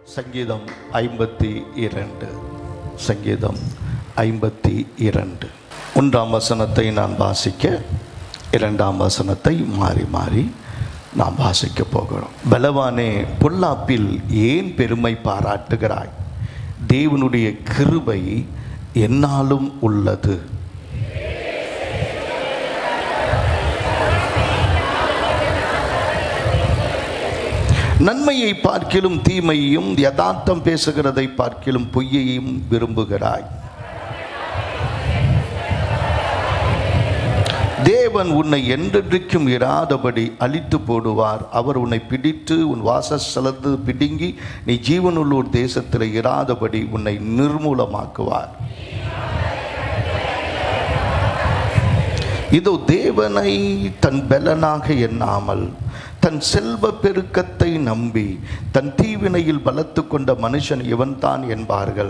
சங்கீதம் ஐம்பத்தி இரண்டு சங்கீதம் ஐம்பத்தி இரண்டு ஒன்றாம் வசனத்தை நான் வாசிக்க இரண்டாம் வசனத்தை மாறி மாறி நாம் வாசிக்க போகிறோம் பலவானே பொல்லாப்பில் ஏன் பெருமை பாராட்டுகிறாய் தேவனுடைய கிருபை என்னாலும் உள்ளது நன்மையை பார்க்கிலும் தீமையையும் யதார்த்தம் பேசுகிறதை பார்க்கிலும் பொய்யையும் விரும்புகிறாய் தேவன் உன்னை என்றென்றைக்கும் இராதபடி அழித்து போடுவார் அவர் உன்னை பிடித்து உன் வாசஸ்தலத்து பிடுங்கி நீ ஜீவனுள்ளூர் தேசத்தில் இராதபடி உன்னை நிர்மூலமாக்குவார் இதோ தேவனை தன் பலனாக எண்ணாமல் தன் செல்வ பெருக்கத்தை நம்பி தன் தீவினையில் பலத்து கொண்ட மனுஷன் இவன்தான் என்பார்கள்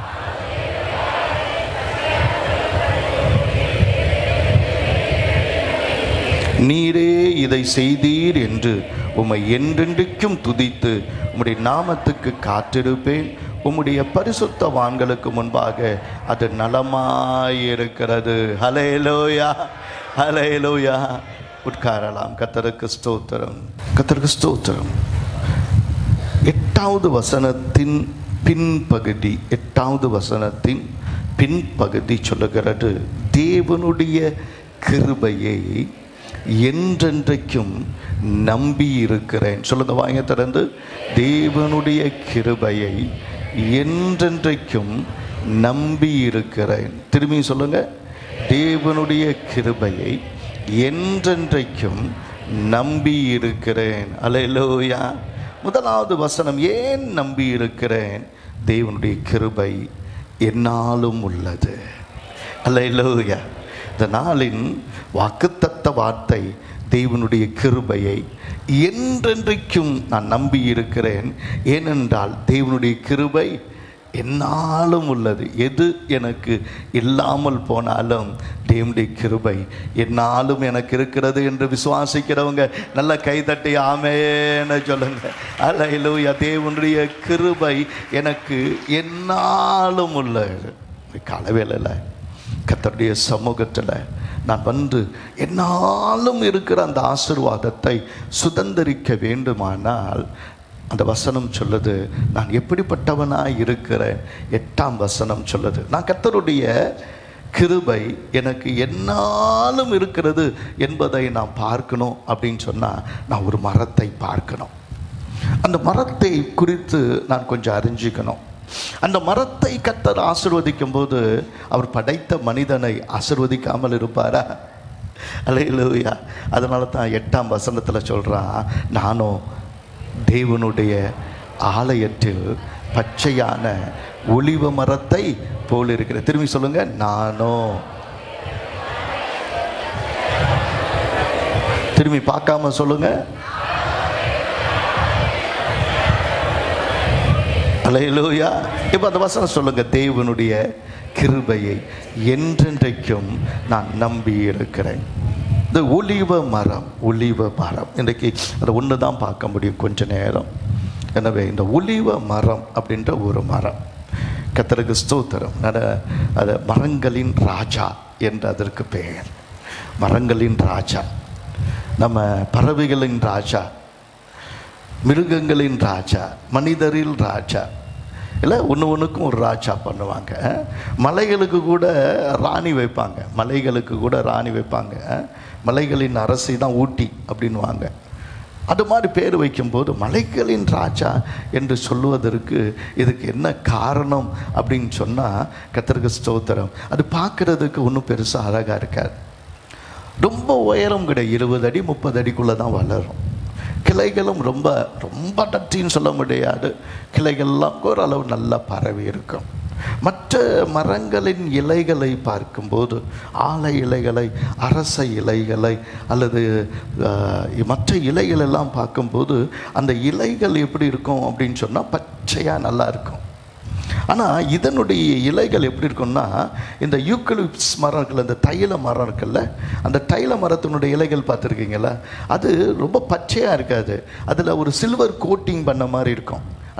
நீரே இதை செய்தீர் என்று உம்மை என்றென்றைக்கும் துதித்து உம்முடைய நாமத்துக்கு காத்திருப்பேன் உம்முடைய பரிசுத்தவான்களுக்கு முன்பாக அது நலமாயிருக்கிறது ஹலேலோயா ஹலேலோயா உட்காரலாம் கத்தருக்கு ஸ்தோத்திரம் கத்தருக்கு ஸ்தோத்திரம் எட்டாவது வசனத்தின் பின்பகுதி எட்டாவது வசனத்தின் பின்பகுதி சொல்லுகிறது தேவனுடைய கிருபையை என்றென்றைக்கும் நம்பி இருக்கிறேன் சொல்லுங்க வாங்க திறந்து தேவனுடைய கிருபையை என்றென்றைக்கும் நம்பி இருக்கிறேன் திரும்பி சொல்லுங்க தேவனுடைய கிருபையை என்றென்றைக்கும் நம்பி இருக்கிறேன் அலையிலோயா முதலாவது வசனம் ஏன் நம்பி இருக்கிறேன் தேவனுடைய கிருபை என்னாலும் உள்ளது அல்லையிலோயா இந்த நாளின் வாக்குத்தத்த வார்த்தை தேவனுடைய கிருபையை என்றென்றைக்கும் நான் நம்பி இருக்கிறேன் ஏனென்றால் தேவனுடைய கிருபை என்னாலும் உள்ளது எது எனக்கு இல்லாமல் போனாலும் தேவனுடைய கிருபை என்னாலும் எனக்கு இருக்கிறது என்று விசுவாசிக்கிறவங்க நல்ல கைதட்டி ஆமேன்னு சொல்லுங்க அலையிலூயா தேவனுடைய கிருபை எனக்கு என்னாலும் உள்ளது காலவேளையில் கத்தருடைய சமூகத்தில் நான் வந்து என்னாலும் இருக்கிற அந்த ஆசிர்வாதத்தை சுதந்திரிக்க வேண்டுமானால் அந்த வசனம் சொல்லுது நான் எப்படிப்பட்டவனாய் இருக்கிறேன் எட்டாம் வசனம் சொல்லுது நான் கத்தருடைய கிருபை எனக்கு என்னாலும் இருக்கிறது என்பதை நான் பார்க்கணும் அப்படின்னு சொன்னால் நான் ஒரு மரத்தை பார்க்கணும் அந்த மரத்தை குறித்து நான் கொஞ்சம் அறிஞ்சிக்கணும் அந்த மரத்தை கத்தர் ஆசிர்வதிக்கும் போது அவர் படைத்த மனிதனை ஆசிர்வதிக்காமல் இருப்பாரா அலையிலூயா அதனால தான் எட்டாம் வசனத்தில் சொல்கிறான் நானும் தேவனுடைய ஆலயத்தில் பச்சையான ஒளிவ மரத்தை போல் இருக்கிறேன் திரும்பி சொல்லுங்க நானும் திரும்பி பார்க்காம சொல்லுங்க அலையிலூயா இப்போ அந்த வசனம் சொல்லுங்க தேவனுடைய கிருபையை என்றென்றைக்கும் நான் நம்பி இருக்கிறேன் இந்த ஒளிவ மரம் ஒளிவ மரம் இன்றைக்கு அதை ஒன்று தான் பார்க்க முடியும் கொஞ்ச நேரம் எனவே இந்த ஒளிவ மரம் அப்படின்ற ஒரு மரம் கத்தருக்கு ஸ்தோத்திரம் நட அது மரங்களின் ராஜா என்று அதற்கு பெயர் மரங்களின் ராஜா நம்ம பறவைகளின் ராஜா மிருகங்களின் ராஜா மனிதரில் ராஜா இல்லை ஒன்று ஒன்றுக்கும் ஒரு ராஜா பண்ணுவாங்க மலைகளுக்கு கூட ராணி வைப்பாங்க மலைகளுக்கு கூட ராணி வைப்பாங்க மலைகளின் அரசி தான் ஊட்டி அப்படின்வாங்க அது மாதிரி பேர் வைக்கும்போது மலைகளின் ராஜா என்று சொல்லுவதற்கு இதுக்கு என்ன காரணம் அப்படின்னு சொன்னால் கத்திரிக்க ஸ்தோத்திரம் அது பார்க்குறதுக்கு ஒன்றும் பெருசாக அழகாக இருக்காது ரொம்ப உயரம் கிடையாது இருபது அடி முப்பது அடிக்குள்ளே தான் வளரும் கிளைகளும் ரொம்ப ரொம்ப டட்டின்னு சொல்ல முடியாது கிளைகள்லாம் ஓரளவு நல்லா பரவி இருக்கும் மற்ற மரங்களின் இலைகளை பார்க்கும்போது ஆலை இலைகளை அரச இலைகளை அல்லது மற்ற இலைகள் எல்லாம் பார்க்கும்போது அந்த இலைகள் எப்படி இருக்கும் அப்படின்னு சொன்னால் பச்சையாக நல்லா இருக்கும் ஆனால் இதனுடைய இலைகள் எப்படி இருக்கும்னா இந்த யூக்கலிப்ஸ் மரம் இருக்குல்ல இந்த தைல மரம் இருக்குல்ல அந்த தைல மரத்தினுடைய இலைகள் பார்த்துருக்கீங்களா அது ரொம்ப பச்சையாக இருக்காது அதில் ஒரு சில்வர் கோட்டிங் பண்ண மாதிரி இருக்கும்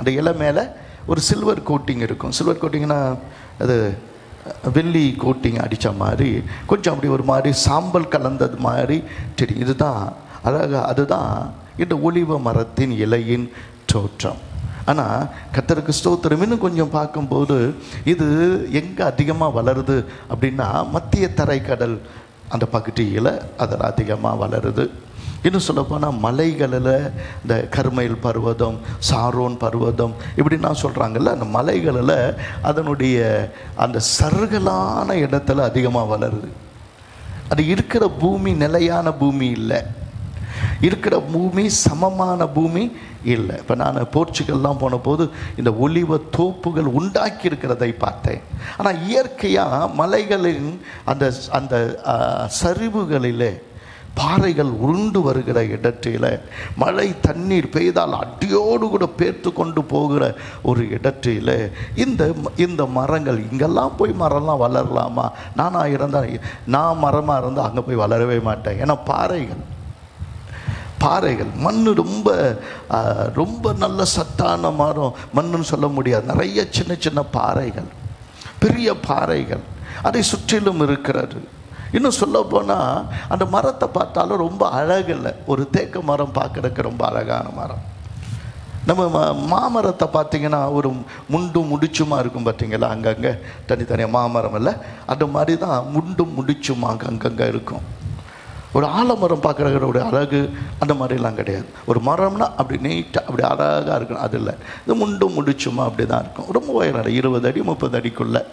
அந்த இலை மேலே ஒரு சில்வர் கோட்டிங் இருக்கும் சில்வர் கோட்டிங்னா அது வெள்ளி கோட்டிங் அடித்த மாதிரி கொஞ்சம் அப்படி ஒரு மாதிரி சாம்பல் கலந்தது மாதிரி தெரியும் இதுதான் அழகா அதுதான் இந்த ஒளிவ மரத்தின் இலையின் தோற்றம் ஆனால் கத்தருக்கு ஸ்தோத்திரம் இன்னும் கொஞ்சம் பார்க்கும்போது இது எங்கே அதிகமாக வளருது அப்படின்னா மத்திய தரைக்கடல் அந்த பகுதியில் அதில் அதிகமாக வளருது இன்னும் சொல்லப்போனால் மலைகளில் இந்த கர்மைல் பர்வதம் சாரோன் பர்வதம் இப்படிலாம் சொல்கிறாங்கல்ல அந்த மலைகளில் அதனுடைய அந்த சருகலான இடத்துல அதிகமாக வளருது அது இருக்கிற பூமி நிலையான பூமி இல்லை இருக்கிற பூமி சமமான பூமி இல்லை இப்போ நான் போர்ச்சுகல்லாம் போன போது இந்த ஒலிவ தோப்புகள் உண்டாக்கி இருக்கிறதை பார்த்தேன் ஆனால் இயற்கையாக மலைகளின் அந்த அந்த ஆ, சரிவுகளிலே பாறைகள் உருண்டு வருகிற இடத்தில மழை தண்ணீர் பெய்தால் அடியோடு கூட பேர்த்து கொண்டு போகிற ஒரு இடத்தில இந்த இந்த மரங்கள் இங்கெல்லாம் போய் மரம்லாம் வளரலாமா நானாக இருந்தால் நான் மரமாக இருந்தால் அங்கே போய் வளரவே மாட்டேன் ஏன்னா பாறைகள் பாறைகள் மண் ரொம்ப ஆ, ரொம்ப நல்ல சத்தான மரம் மண்ணுன்னு சொல்ல முடியாது நிறைய சின்ன சின்ன பாறைகள் பெரிய பாறைகள் அதை சுற்றிலும் இருக்கிறது இன்னும் சொல்ல போனால் அந்த மரத்தை பார்த்தாலும் ரொம்ப அழகில்லை ஒரு தேக்க மரம் பார்க்கறதுக்கு ரொம்ப அழகான மரம் நம்ம ம- மாமரத்தை பார்த்தீங்கன்னா ஒரு முண்டும் முடிச்சுமா இருக்கும் பார்த்தீங்களா அங்கங்கே தனித்தனியாக மாமரம் இல்லை அந்த மாதிரி தான் முண்டும் முடிச்சுமா அங்கங்கே இருக்கும் ஒரு ஆலமரம் பார்க்குற ஒரு அழகு அந்த மாதிரிலாம் கிடையாது ஒரு மரம்னா அப்படி நீட்டாக அப்படி அழகாக இருக்கணும் அது இல்லை இது முண்டும் முடிச்சுமா அப்படி தான் இருக்கும் ரொம்ப உயரம் இல்லை இருபது அடி முப்பது அடிக்குள்ளே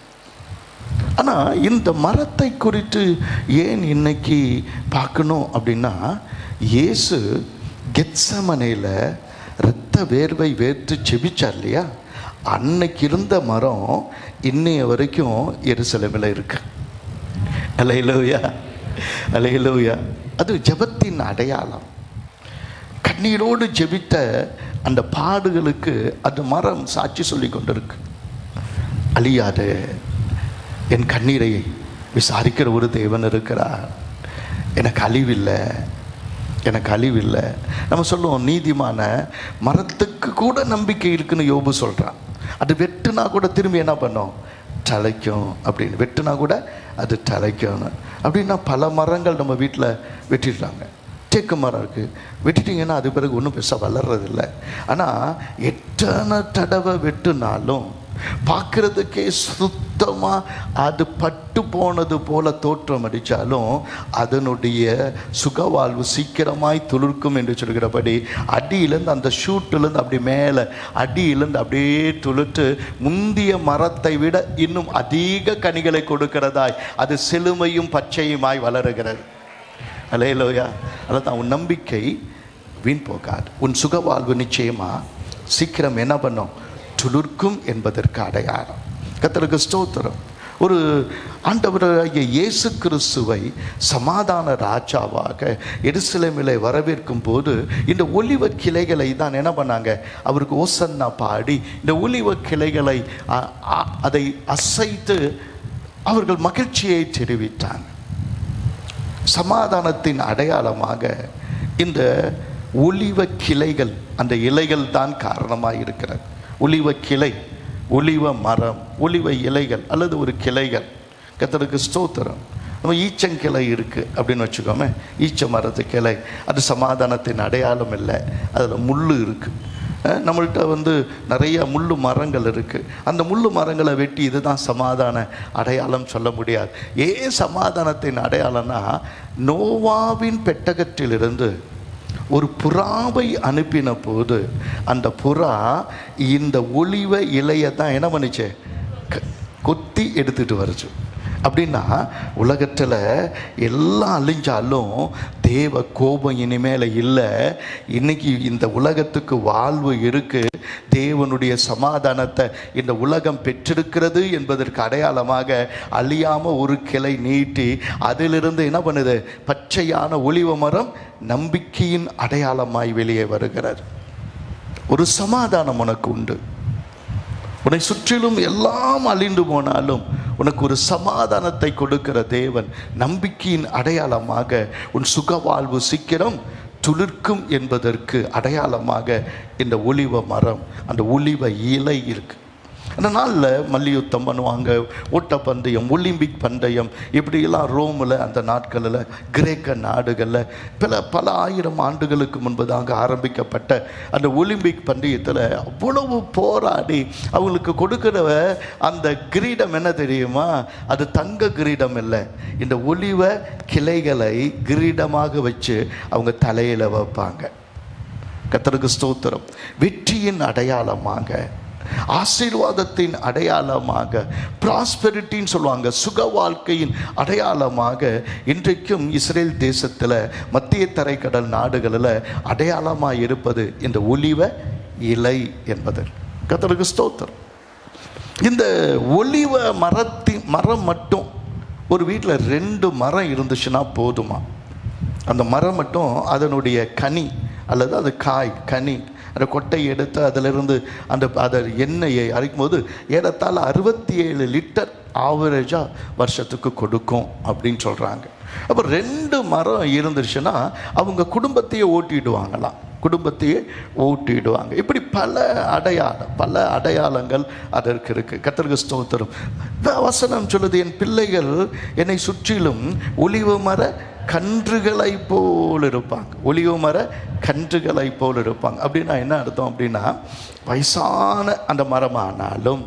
ஆனால் இந்த மரத்தை குறித்து ஏன் இன்னைக்கு பார்க்கணும் அப்படின்னா இயேசு கெத்சமனையில் இரத்த வேர்வை வேர்த்து செபிச்சார் இல்லையா அன்னைக்கு இருந்த மரம் இன்னைய வரைக்கும் எருசலேமில் இருக்கு அலையிலோயா அலையிலோயா அது ஜெபத்தின் அடையாளம் கண்ணீரோடு ஜெபித்த அந்த பாடுகளுக்கு அந்த மரம் சாட்சி சொல்லி கொண்டிருக்கு அழியாது என் கண்ணீரை விசாரிக்கிற ஒரு தேவன் இருக்கிறார் எனக்கு அழிவில்லை எனக்கு அழிவில்லை நம்ம சொல்லுவோம் நீதிமான மரத்துக்கு கூட நம்பிக்கை இருக்குன்னு யோபு சொல்கிறான் அது வெட்டுனா கூட திரும்பி என்ன பண்ணும் தலைக்கும் அப்படின்னு வெட்டுனா கூட அது தலைக்கும்னு அப்படின்னா பல மரங்கள் நம்ம வீட்டில் வெட்டிடுறாங்க தேக்கு மரம் இருக்குது வெட்டிட்டீங்கன்னா அது பிறகு ஒன்றும் பெருசாக வளர்றதில்ல ஆனால் எத்தனை தடவை வெட்டுனாலும் பார்க்குறதுக்கே சுத்தமாக அது பட்டு போனது போல தோற்றம் அடித்தாலும் அதனுடைய சுகவாழ்வு சீக்கிரமாய் துளிர்க்கும் என்று சொல்கிறபடி அடியிலேருந்து அந்த ஷூட்டிலேருந்து அப்படி மேலே அடியிலேருந்து அப்படியே துளுத்து முந்திய மரத்தை விட இன்னும் அதிக கனிகளை கொடுக்கிறதாய் அது செழுமையும் பச்சையுமாய் வளருகிறது அலையலோயா அதான் உன் நம்பிக்கை வீண் போகாது உன் சுகவாழ்வு நிச்சயமா சீக்கிரம் என்ன பண்ணும் துளிர்க்கும் என்பதற்கு அடையாளம் கத்தருக்கு ஸ்தோத்திரம் ஒரு ஆண்டவராகிய இயேசு கிறிஸ்துவை சமாதான ராஜாவாக எருசலேமிலே வரவேற்கும் போது இந்த ஒலிவ கிளைகளை தான் என்ன பண்ணாங்க அவருக்கு ஓசன்னா பாடி இந்த ஒலிவ கிளைகளை அ- அ- அதை அசைத்து அவர்கள் மகிழ்ச்சியை தெரிவித்தாங்க சமாதானத்தின் அடையாளமாக இந்த ஒலிவ கிளைகள் அந்த இலைகள் தான் காரணமாக இருக்கிறது ஒலிவ கிளை ஒலிவ மரம் ஒலிவ இலைகள் அல்லது ஒரு கிளைகள் கத்தருக்கு ஸ்தோத்திரம் நம்ம ஈச்சங்கிளை இருக்குது அப்படின்னு வச்சுக்கோமே ஈச்ச மரத்து கிளை அது சமாதானத்தின் அடையாளம் இல்லை அதில் முள் இருக்குது அஹ் நம்மள்ட்ட வந்து நிறைய முள்ளு மரங்கள் இருக்குது அந்த முள்ளு மரங்களை வெட்டி இதுதான் சமாதான அடையாளம் சொல்ல முடியாது ஏன் சமாதானத்தின் அடையாளம்னா நோவாவின் பெட்டகத்திலிருந்து ஒரு புறாவை அனுப்பின போது அந்த புறா இந்த ஒளிவ இலையை தான் என்ன பண்ணுச்சு க- கொத்தி எடுத்துட்டு வருச்சு அப்படின்னா உலகத்தில் எல்லாம் அழிஞ்சாலும் தேவ கோபம் இனிமேல் இல்லை இன்னைக்கு இந்த உலகத்துக்கு வாழ்வு இருக்கு தேவனுடைய சமாதானத்தை இந்த உலகம் பெற்றிருக்கிறது என்பதற்கு அடையாளமாக அழியாம ஒரு கிளை நீட்டி அதிலிருந்து என்ன பண்ணுது பச்சையான ஒளிவ மரம் நம்பிக்கையின் அடையாளமாய் வெளியே வருகிறது ஒரு சமாதானம் உனக்கு உண்டு உன்னை சுற்றிலும் எல்லாம் அழிந்து போனாலும் உனக்கு ஒரு சமாதானத்தை கொடுக்கிற தேவன் நம்பிக்கையின் அடையாளமாக உன் சுக வாழ்வு சீக்கிரம் துளிர்க்கும் என்பதற்கு அடையாளமாக இந்த ஒலிவ மரம் அந்த ஒலிவ இலை இருக்கு அந்த நாளில் மல்யுத்தம் பண்ணுவாங்க ஓட்டப்பந்தயம் ஒலிம்பிக் பந்தயம் இப்படியெல்லாம் ரோமில் அந்த நாட்களில் கிரேக்க நாடுகளில் பல பல ஆயிரம் ஆண்டுகளுக்கு முன்பதாக ஆரம்பிக்கப்பட்ட அந்த ஒலிம்பிக் பந்தயத்தில் அவ்வளவு போராடி அவங்களுக்கு கொடுக்கிற அந்த கிரீடம் என்ன தெரியுமா அது தங்க கிரீடம் இல்லை இந்த ஒலிவ கிளைகளை கிரீடமாக வச்சு அவங்க தலையில் வைப்பாங்க கத்தருக்கு ஸ்தோத்திரம் வெற்றியின் அடையாளமாக ஆசீர்வாதத்தின் அடையாளமாக ப்ராஸ்பெரிட்டின்னு சொல்லுவாங்க சுக வாழ்க்கையின் அடையாளமாக இன்றைக்கும் இஸ்ரேல் தேசத்தில் மத்திய தரைக்கடல் நாடுகளில் அடையாளமாக இருப்பது இந்த ஒலிவ இலை என்பது கத்தருக்கு ஸ்தோத்திரம் இந்த ஒலிவ மரத்தின் மரம் மட்டும் ஒரு வீட்டில் ரெண்டு மரம் இருந்துச்சுன்னா போதுமா அந்த மரம் மட்டும் அதனுடைய கனி அல்லது அது காய் கனி அந்த கொட்டையை எடுத்து அதிலிருந்து அந்த அதை எண்ணெயை அரைக்கும் போது ஏறத்தாழ அறுபத்தி ஏழு லிட்டர் ஆவரேஜாக வருஷத்துக்கு கொடுக்கும் அப்படின்னு சொல்கிறாங்க அப்போ ரெண்டு மரம் இருந்துருச்சுன்னா அவங்க குடும்பத்தையே ஓட்டிடுவாங்களாம் குடும்பத்தையே ஓட்டிடுவாங்க இப்படி பல அடையாளம் பல அடையாளங்கள் அதற்கு இருக்கு கத்தருக்கு ஸ்தோத்திரம் வசனம் சொல்லுது என் பிள்ளைகள் என்னை சுற்றிலும் ஒளிவு மர கன்றுகளை போல் இருப்பாங்க ஒளிவு மர கன்றுகளை போல் இருப்பாங்க அப்படின்னா என்ன அர்த்தம் அப்படின்னா வயசான அந்த மரமானாலும்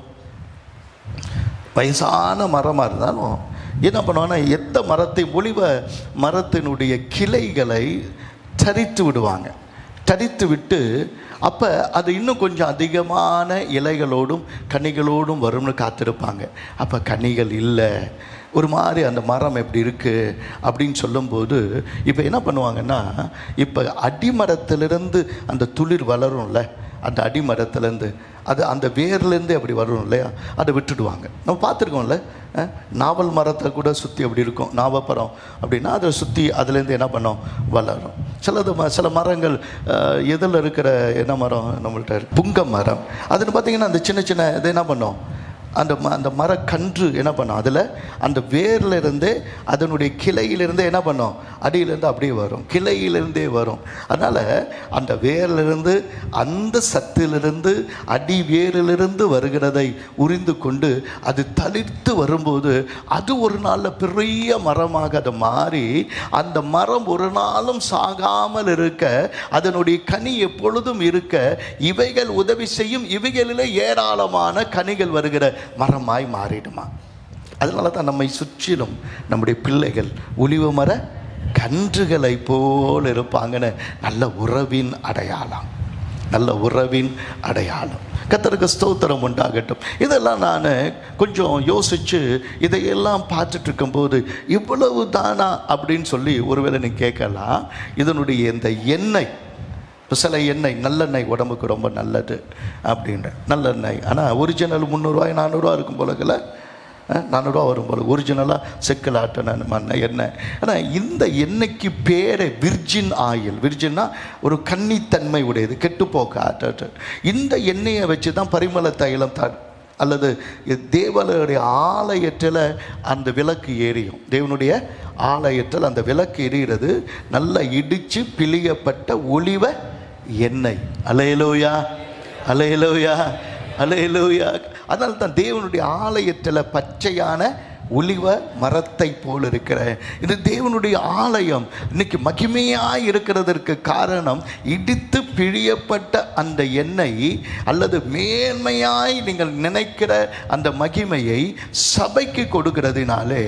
வயசான மரமாக இருந்தாலும் என்ன பண்ணுவாங்கன்னா எந்த மரத்தை ஒளிவ மரத்தினுடைய கிளைகளை தரித்து விடுவாங்க தரித்து விட்டு அப்போ அது இன்னும் கொஞ்சம் அதிகமான இலைகளோடும் கனிகளோடும் வரும்னு காத்திருப்பாங்க அப்போ கனிகள் இல்லை ஒரு மாதிரி அந்த மரம் எப்படி இருக்குது அப்படின்னு சொல்லும்போது இப்போ என்ன பண்ணுவாங்கன்னா இப்போ அடிமரத்திலிருந்து அந்த துளிர் வளரும்ல அந்த அடிமரத்துலேருந்து அது அந்த வேர்லேருந்து அப்படி வரும் இல்லையா அதை விட்டுடுவாங்க நம்ம பார்த்துருக்கோம்ல அஹ், நாவல் மரத்தை கூட சுற்றி அப்படி இருக்கும் நாவப்பழம் அப்படின்னா அதை சுற்றி அதுலேருந்து என்ன பண்ணோம் வளரும் சிலது ம- சில மரங்கள் எதில் இருக்கிற என்ன மரம் நம்மள்ட்ட இருக்கு? புங்க மரம் அதுன்னு பார்த்தீங்கன்னா அந்த சின்ன சின்ன இது என்ன பண்ணோம் அந்த ம அந்த மரக்கன்று என்ன பண்ணும் அதில் அந்த வேர்ல இருந்தே அதனுடைய கிளையிலிருந்தே என்ன பண்ணும் அடியிலேருந்து அப்படியே வரும் கிளையிலிருந்தே வரும் அதனால் அந்த வேரிலிருந்து அந்த சத்திலிருந்து அடி வேரிலிருந்து வருகிறதை உரிந்து கொண்டு அது தளிர்த்து வரும்போது அது ஒரு நாளில் பெரிய மரமாக அது மாறி அந்த மரம் ஒரு நாளும் சாகாமல் இருக்க அதனுடைய கனி எப்பொழுதும் இருக்க இவைகள் உதவி செய்யும் இவைகளிலே ஏராளமான கனிகள் வருகிற மரமாய் மாறிடுமா அதனால தான் நம்மை சுற்றிலும் நம்முடைய பிள்ளைகள் ஒளிவு மர கன்றுகளை போல் இருப்பாங்கன்னு நல்ல உறவின் அடையாளம் நல்ல உறவின் அடையாளம் கத்தருக்கு ஸ்தோத்திரம் உண்டாகட்டும் இதெல்லாம் நான் கொஞ்சம் யோசித்து இதையெல்லாம் பார்த்துட்டு இருக்கும்போது இவ்வளவு தானா அப்படின்னு சொல்லி ஒருவேளை நீ கேட்கலாம் இதனுடைய இந்த எண்ணெய் இப்போ சில எண்ணெய் நல்லெண்ணெய் உடம்புக்கு ரொம்ப நல்லது அப்படின்ற நல்லெண்ணெய் ஆனால் ஒரிஜினல் முந்நூறுரூவாய் நானூறுரூவா இருக்கும் போலக்குல நானூறுரூவா வரும் போல ஒரிஜினலாக செக்கில் ஆட்டின மண்ணெய் எண்ணெய் ஆனால் இந்த எண்ணெய்க்கு பேரே விர்ஜின் ஆயில் விர்ஜின்னா ஒரு கன்னித்தன்மை உடையது கெட்டுப்போக்க ஆட்டு இந்த எண்ணெயை வச்சு தான் பரிமள தைலம் த அல்லது தேவனுடைய ஆலயத்தில் அந்த விளக்கு எரியும் தேவனுடைய ஆலயத்தில் அந்த விளக்கு எரிகிறது நல்லா இடித்து பிழியப்பட்ட ஒளிவ எண்ணெய் அலையலோயா அலையலோயா அலையலோயா அதனால தான் தேவனுடைய ஆலயத்தில் பச்சையான ஒளிவ மரத்தை போல் இருக்கிற இது தேவனுடைய ஆலயம் இன்னைக்கு மகிமையாய் இருக்கிறதற்கு காரணம் இடித்து பிழியப்பட்ட அந்த எண்ணெய் அல்லது மேன்மையாய் நீங்கள் நினைக்கிற அந்த மகிமையை சபைக்கு கொடுக்கிறதுனாலே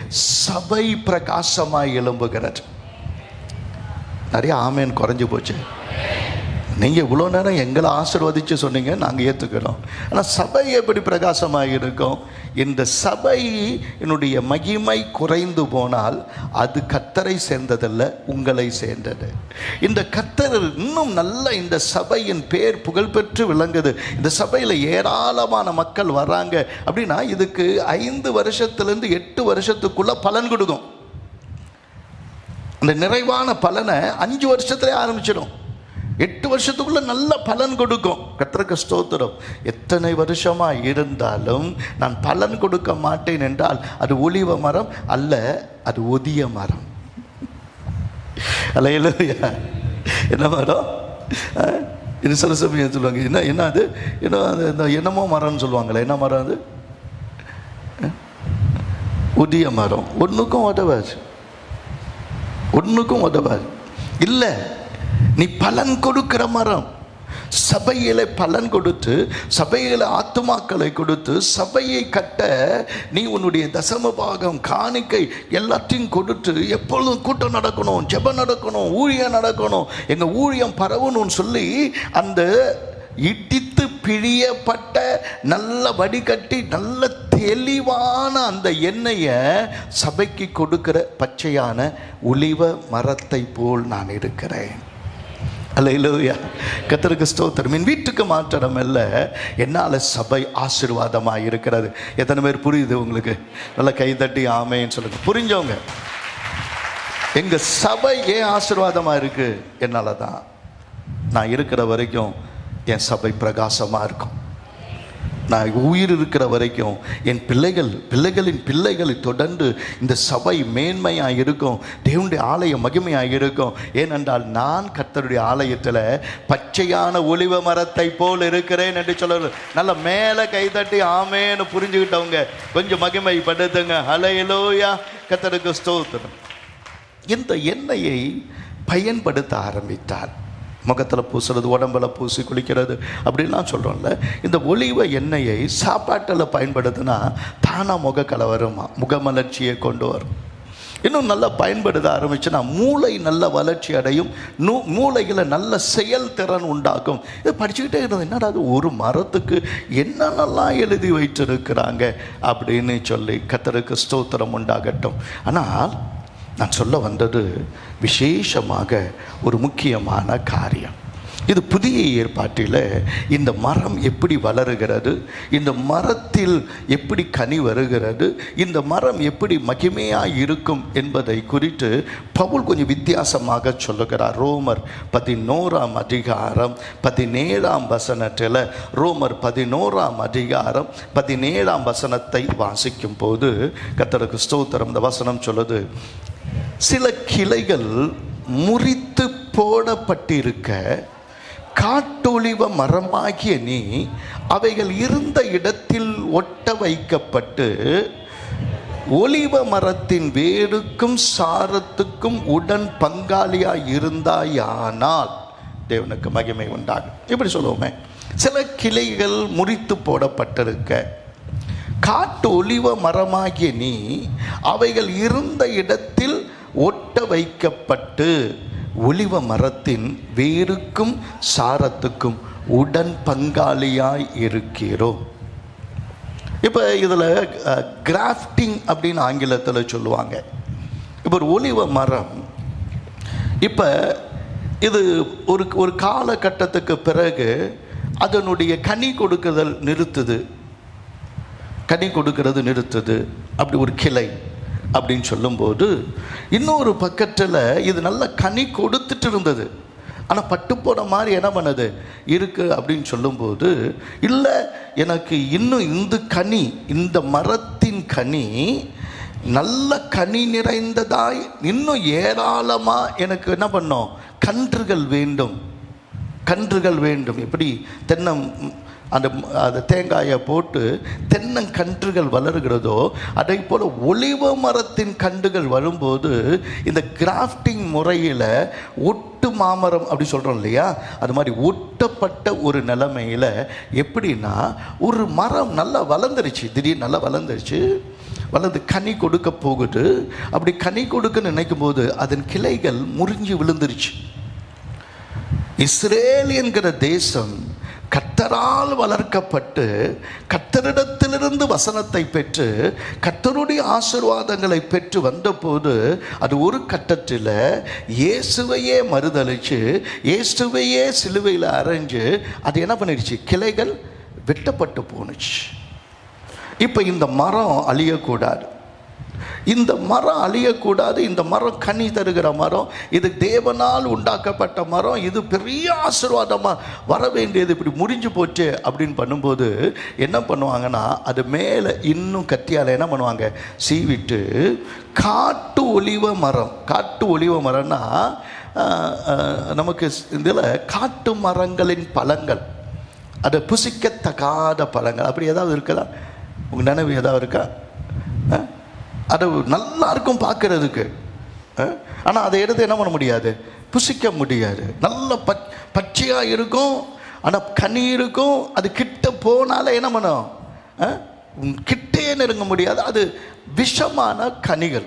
சபை பிரகாசமாய் எழும்புகிறது நிறைய ஆமேன் குறைஞ்சு போச்சு நீங்கள் இவ்வளோ நேரம் எங்களை ஆசிர்வதித்து சொன்னீங்க நாங்கள் ஏற்றுக்கிறோம் ஆனால் சபை எப்படி பிரகாசமாக இருக்கும் இந்த சபை என்னுடைய மகிமை குறைந்து போனால் அது கத்தரை சேர்ந்ததல்ல உங்களை சேர்ந்தது இந்த கத்தர் இன்னும் நல்ல இந்த சபையின் பேர் புகழ்பெற்று விளங்குது இந்த சபையில் ஏராளமான மக்கள் வராங்க அப்படின்னா இதுக்கு ஐந்து வருஷத்துலேருந்து எட்டு வருஷத்துக்குள்ள பலன் கொடுக்கும் அந்த நிறைவான பலனை அஞ்சு வருஷத்துல ஆரம்பிச்சிடும் எட்டு வருஷத்துக்குள்ள நல்ல பலன் கொடுக்கும் கத்திரக்க ஸ்தோத்திரம் எத்தனை வருஷமா இருந்தாலும் நான் பலன் கொடுக்க மாட்டேன் என்றால் அது ஒளிவ மரம் அல்ல அது ஒதிய மரம் அலையிலோயா என்ன மரம் ஆ? இது சில சமயம் சொல்லுவாங்க என்ன என்ன அது என்ன அது இந்த என்னமோ மரம்னு சொல்லுவாங்களே என்ன மரம் அது உதிய மரம் ஒன்றுக்கும் உதவாது ஒன்றுக்கும் உதவாது இல்லை நீ பலன் கொடுக்கிற மரம் சபையில பலன் கொடுத்து சபையில ஆத்துமாக்களை கொடுத்து சபையை கட்ட நீ உன்னுடைய தசம பாகம் காணிக்கை எல்லாத்தையும் கொடுத்து எப்பொழுதும் கூட்டம் நடக்கணும் ஜெபம் நடக்கணும் ஊழியம் நடக்கணும் எங்க ஊழியம் பரவணும்னு சொல்லி அந்த இடித்து பிழியப்பட்ட நல்ல வடிகட்டி நல்ல தெளிவான அந்த எண்ணெயை சபைக்கு கொடுக்கிற பச்சையான ஒளிவ மரத்தை போல் நான் இருக்கிறேன் அல்லையிலூயா கத்தருக்கு ஸ்தோத்திரம் என் வீட்டுக்கு மாற்றம் அல்ல என்னால் சபை ஆசீர்வாதமாக இருக்கிறது எத்தனை பேர் புரியுது உங்களுக்கு நல்லா கைதட்டி ஆமேன்னு சொல்லுங்க புரிஞ்சவங்க எங்க சபை ஏன் ஆசீர்வாதமா இருக்கு என்னால தான் நான் இருக்கிற வரைக்கும் என் சபை பிரகாசமா இருக்கும் நான் உயிர் இருக்கிற வரைக்கும் என் பிள்ளைகள் பிள்ளைகளின் பிள்ளைகளை தொடர்ந்து இந்த சபை மேன்மையாக இருக்கும் தேவனுடைய ஆலயம் மகிமையாக இருக்கும் ஏனென்றால் நான் கர்த்தருடைய ஆலயத்தில் பச்சையான ஒளிவ மரத்தை போல் இருக்கிறேன் என்று சொல்ல நல்ல மேலே கைதட்டி ஆமேன்னு புரிஞ்சுக்கிட்டவங்க கொஞ்சம் மகிமைப்படுத்துங்க ஹலையிலோயா கர்த்தருக்கு ஸ்தோத்திரம் இந்த எண்ணெயை பயன்படுத்த ஆரம்பித்தார் முகத்தில் பூசுறது உடம்புல பூசி குளிக்கிறது அப்படின்லாம் சொல்கிறோம்ல இந்த ஒளிவ எண்ணெயை சாப்பாட்டில் பயன்படுத்தினா தானாக முக கலவருமா முகமலர்ச்சியை கொண்டு வரும் இன்னும் நல்லா பயன்படுத்த ஆரம்பிச்சுன்னா மூளை நல்ல வளர்ச்சி அடையும் நூ மூளையில் நல்ல செயல்திறன் உண்டாகும் இது படிச்சுக்கிட்டே இருந்தது என்னடா அது ஒரு மரத்துக்கு என்னென்னலாம் எழுதி வைத்திருக்கிறாங்க அப்படின்னு சொல்லி கத்தருக்கு ஸ்தோத்திரம் உண்டாகட்டும் ஆனால் நான் சொல்ல வந்தது விசேஷமாக ஒரு முக்கியமான காரியம் இது புதிய ஏற்பாட்டில் இந்த மரம் எப்படி வளருகிறது இந்த மரத்தில் எப்படி கனி வருகிறது இந்த மரம் எப்படி மகிமையாக இருக்கும் என்பதை குறித்து பவுல் கொஞ்சம் வித்தியாசமாக சொல்லுகிறார் ரோமர் பதினோராம் அதிகாரம் பதினேழாம் வசனத்தில் ரோமர் பதினோராம் அதிகாரம் பதினேழாம் வசனத்தை வாசிக்கும் போது கத்தருக்கு ஸ்தோத்திரம் இந்த வசனம் சொல்லுது சில கிளைகள் முறித்து போடப்பட்டிருக்க காட்டொளிவ மரமாகிய நீ அவைகள் இருந்த இடத்தில் ஒட்ட வைக்கப்பட்டு ஒலிவ மரத்தின் வேருக்கும் சாரத்துக்கும் உடன் பங்காளியாய் இருந்தாயானால் தேவனுக்கு மகிமை உண்டாகும் இப்படி சொல்லுவோமே சில கிளைகள் முறித்து போடப்பட்டிருக்க காட்டு ஒலிவ மரமாகிய நீ அவைகள் இருந்த இடத்தில் ஒட்ட வைக்கப்பட்டு ஒலிவ மரத்தின் வேருக்கும் சாரத்துக்கும் உடன் பங்காளியாய் இருக்கிறோம் இப்போ இதில் கிராஃப்டிங் அப்படின்னு ஆங்கிலத்தில் சொல்லுவாங்க இப்போ ஒரு ஒலிவ மரம் இப்போ இது ஒரு ஒரு காலகட்டத்துக்கு பிறகு அதனுடைய கனி கொடுக்குதல் நிறுத்துது கனி கொடுக்கிறது நிறுத்துது அப்படி ஒரு கிளை அப்படின்னு சொல்லும்போது இன்னொரு பக்கத்தில் இது நல்ல கனி கொடுத்துட்டு இருந்தது ஆனால் பட்டு போன மாதிரி என்ன பண்ணுது இருக்கு அப்படின்னு சொல்லும்போது இல்லை எனக்கு இன்னும் இந்த கனி இந்த மரத்தின் கனி நல்ல கனி நிறைந்ததாய் இன்னும் ஏராளமாக எனக்கு என்ன பண்ணோம் கன்றுகள் வேண்டும் கன்றுகள் வேண்டும் எப்படி தென்னம் அந்த அந்த தேங்காயை போட்டு தென்னங்கன்றுகள் வளருகிறதோ அதை போல் ஒளிவ மரத்தின் கன்றுகள் வரும்போது இந்த கிராஃப்டிங் முறையில் ஒட்டு மாமரம் அப்படி சொல்கிறோம் இல்லையா அது மாதிரி ஒட்டப்பட்ட ஒரு நிலைமையில் எப்படின்னா ஒரு மரம் நல்லா வளர்ந்துருச்சு திடீர்னு நல்லா வளர்ந்துருச்சு வளர்ந்து கனி கொடுக்க போகுது அப்படி கனி கொடுக்க நினைக்கும் போது அதன் கிளைகள் முறிஞ்சு விழுந்துருச்சு இஸ்ரேல் என்கிற தேசம் கத்தரால் வளர்க்கப்பட்டு கத்தரிடத்திலிருந்து வசனத்தை பெற்று கத்தருடைய ஆசிர்வாதங்களை பெற்று வந்தபோது அது ஒரு கட்டத்தில் இயேசுவையே மறுதளிச்சு இயேசுவையே சிலுவையில் அரைஞ்சு அது என்ன பண்ணிடுச்சு கிளைகள் வெட்டப்பட்டு போணுச்சு இப்போ இந்த மரம் அழியக்கூடாது இந்த மரம் அழியக்கூடாது இந்த மரம் கனி தருகிற மரம் இது தேவனால் உண்டாக்கப்பட்ட மரம் இது பெரிய ஆசீர்வாதமாக வர வேண்டியது இப்படி முடிஞ்சு போச்சு அப்படின்னு பண்ணும்போது என்ன பண்ணுவாங்கன்னா அது மேலே இன்னும் கத்தியால் என்ன பண்ணுவாங்க சீவிட்டு காட்டு ஒலிவ மரம் காட்டு ஒலிவ மரம்னா ஆஹ், ஆஹ், நமக்கு இதில் காட்டு மரங்களின் பழங்கள் அது புசிக்கத்தகாத பழங்கள் அப்படி ஏதாவது இருக்குதா உங்கள் நினைவு ஏதாவது இருக்கா ஆ? அது நல்லா இருக்கும் பார்க்கறதுக்கு ஆனால் அதை எடுத்து என்ன பண்ண முடியாது புசிக்க முடியாது நல்ல பச் பச்சையாக இருக்கும் ஆனால் கனி இருக்கும் அது கிட்ட போனாலே என்ன பண்ணும் ஆ? உன் கிட்டே நெருங்க முடியாது அது விஷமான கனிகள்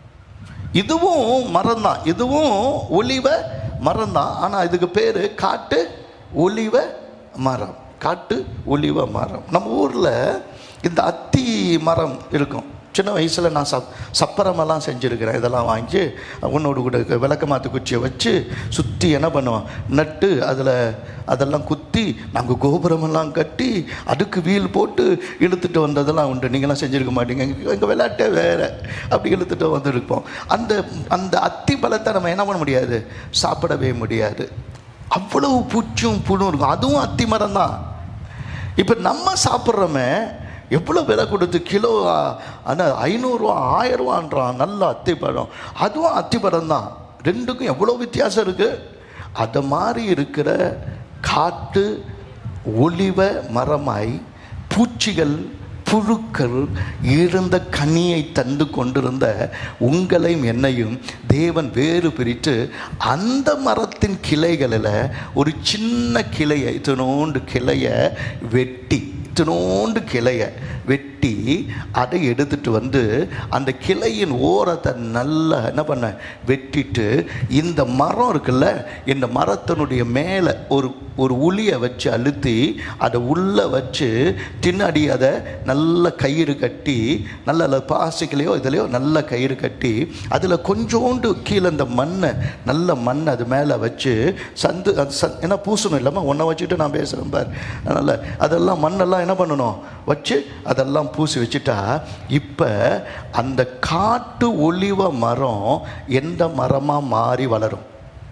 இதுவும் மரம் தான் இதுவும் ஒலிவ மரம் தான் ஆனால் இதுக்கு பேர் காட்டு ஒலிவ மரம் காட்டு ஒலிவ மரம் நம்ம ஊரில் இந்த அத்தி மரம் இருக்கும் சின்ன வயசில் நான் சப் சப்பரமெல்லாம் செஞ்சுருக்கிறேன் இதெல்லாம் வாங்கி உன்னோடு கூட விளக்க மாத்து குச்சியை வச்சு சுற்றி என்ன பண்ணுவோம் நட்டு அதில் அதெல்லாம் குத்தி நாங்கள் கோபுரமெல்லாம் கட்டி அதுக்கு வீல் போட்டு இழுத்துட்டு வந்ததெல்லாம் உண்டு நீங்களாம் செஞ்சுருக்க மாட்டீங்க எங்கள் விளையாட்டே வேறு அப்படி இழுத்துட்டு வந்திருப்போம் அந்த அந்த அத்தி பழத்தை நம்ம என்ன பண்ண முடியாது சாப்பிடவே முடியாது அவ்வளவு பூச்சும் புழும் இருக்கும் அதுவும் அத்தி மரம் தான் இப்போ நம்ம சாப்பிட்றோமே எவ்வளோ விலை கொடுத்து கிலோ ஆனால் ஐநூறுரூவா ஆயிரரூவான்றான் நல்ல அத்திப்பழம் அதுவும் அத்திப்பழம் தான் ரெண்டுக்கும் எவ்வளோ வித்தியாசம் இருக்குது அதை மாதிரி இருக்கிற காட்டு ஒளிவ மரமாய் பூச்சிகள் புழுக்கள் இருந்த கனியை தந்து கொண்டிருந்த உங்களையும் என்னையும் தேவன் வேறு பிரித்து அந்த மரத்தின் கிளைகளில் ஒரு சின்ன கிளையை இத்தினோண்டு கிளையை வெட்டி இத்தினோண்டு கிளையை வெட்டி அதை எடுத்துட்டு வந்து அந்த கிளையின் ஓரத்தை நல்லா என்ன பண்ண வெட்டிட்டு இந்த மரம் இருக்குல்ல இந்த மரத்தினுடைய மேலே ஒரு ஒரு உளியை வச்சு அழுத்தி அதை உள்ளே வச்சு பின்னாடி அதை நல்ல கயிறு கட்டி நல்ல அதில் பாசிக்கலையோ இதுலையோ நல்ல கயிறு கட்டி அதில் கொஞ்சோண்டு கீழே இந்த மண்ணை நல்ல மண் அது மேலே வச்சு சந்து அது சந் ஏன்னா பூசணும் இல்லாமல் ஒன்றை வச்சுட்டு நான் பேசுகிறேன் பார் அதனால் அதெல்லாம் மண்ணெல்லாம் என்ன பண்ணணும் வச்சு அதெல்லாம் பூசி வச்சுட்டா இப்போ அந்த காட்டு ஒளிவ மரம் எந்த மரமாக மாறி வளரும்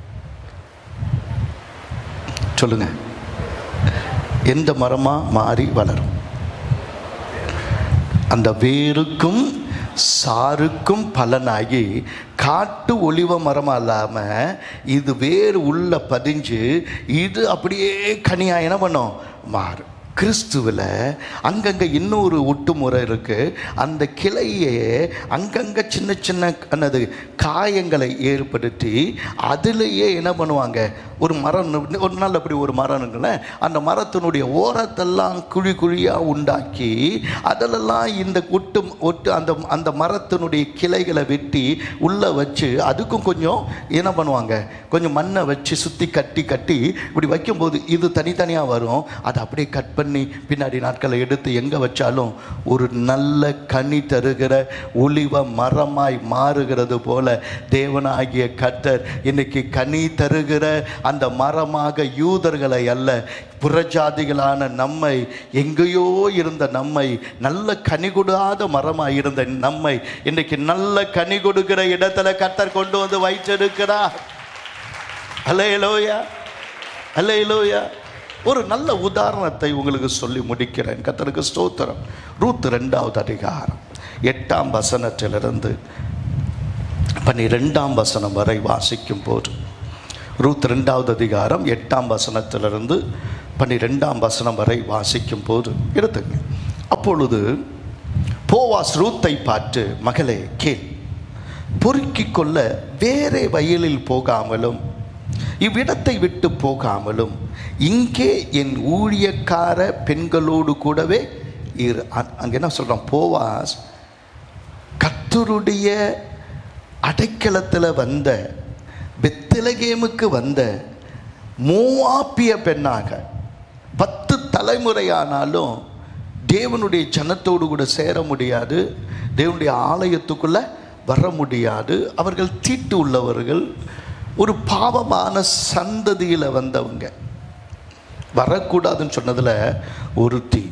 சொல்லுங்க எந்த மரமாக மாறி வளரும் அந்த வேருக்கும் சாருக்கும் பலனாகி காட்டு ஒளிவ மரமா இல்லாமல் இது வேறு உள்ள பதிஞ்சு இது அப்படியே கனியா என்ன பண்ணும் மாறும் கிறிஸ்துவில் அங்கங்கே இன்னொரு ஒட்டுமுறை இருக்குது அந்த கிளையே அங்கங்கே சின்ன சின்ன என்னது காயங்களை ஏற்படுத்தி அதிலேயே என்ன பண்ணுவாங்க ஒரு மரம் ஒரு நாள் அப்படி ஒரு மரம் இருக்குல்ல அந்த மரத்தினுடைய ஓரத்தெல்லாம் குழி குழியாக உண்டாக்கி அதிலெல்லாம் இந்த ஒட்டு ஒட்டு அந்த அந்த மரத்தினுடைய கிளைகளை வெட்டி உள்ளே வச்சு அதுக்கும் கொஞ்சம் என்ன பண்ணுவாங்க கொஞ்சம் மண்ணை வச்சு சுற்றி கட்டி கட்டி இப்படி வைக்கும்போது இது தனித்தனியாக வரும் அதை அப்படியே கட் பண்ணி பின்னாடி நாட்களை எடுத்து எங்கே வச்சாலும் ஒரு நல்ல கனி தருகிற ஒளிவ மரமாய் மாறுகிறது போல தேவனாகிய கர்த்தர் இன்னைக்கு கனி தருகிற அந்த மரமாக யூதர்களை அல்ல புறஜாதிகளான நம்மை எங்கேயோ இருந்த நம்மை நல்ல கனி கொடுக்காத மரமாக இருந்த நம்மை இன்னைக்கு நல்ல கனி கொடுக்கிற இடத்துல கர்த்தர் கொண்டு வந்து வைத்திருக்கிறார் அல்லேலூயா அல்லேலூயா ஒரு நல்ல உதாரணத்தை உங்களுக்கு சொல்லி முடிக்கிறேன் கர்த்தருக்கு ஸ்தோத்திரம் ரூத் ரெண்டாவது அதிகாரம் எட்டாம் வசனத்திலிருந்து பன்னிரெண்டாம் வசனம் வரை வாசிக்கும் போது ரூத் ரெண்டாவது அதிகாரம் எட்டாம் வசனத்திலிருந்து பன்னிரெண்டாம் வசனம் வரை வாசிக்கும் போது எடுத்துங்க அப்பொழுது போவாஸ் ரூத்தை பார்த்து மகளே கேள் பொறுக்கிக் கொள்ள வேறே வயலில் போகாமலும் இவ்விடத்தை விட்டு போகாமலும் இங்கே என் ஊழியக்கார பெண்களோடு கூடவே இரு அ- அங்க என்ன சொல்றான் போவாஸ் கர்த்தருடைய அடைக்கலத்தில் வந்த பெத்திலகேமுக்கு வந்த மூவாப்பிய பெண்ணாக பத்து தலைமுறையானாலும் தேவனுடைய ஜனத்தோடு கூட சேர முடியாது தேவனுடைய ஆலயத்துக்குள்ள வர முடியாது அவர்கள் தீட்டு உள்ளவர்கள் ஒரு பாவமான சந்ததியில் வந்தவங்க வரக்கூடாதுன்னு சொன்னதில் ஒருத்தி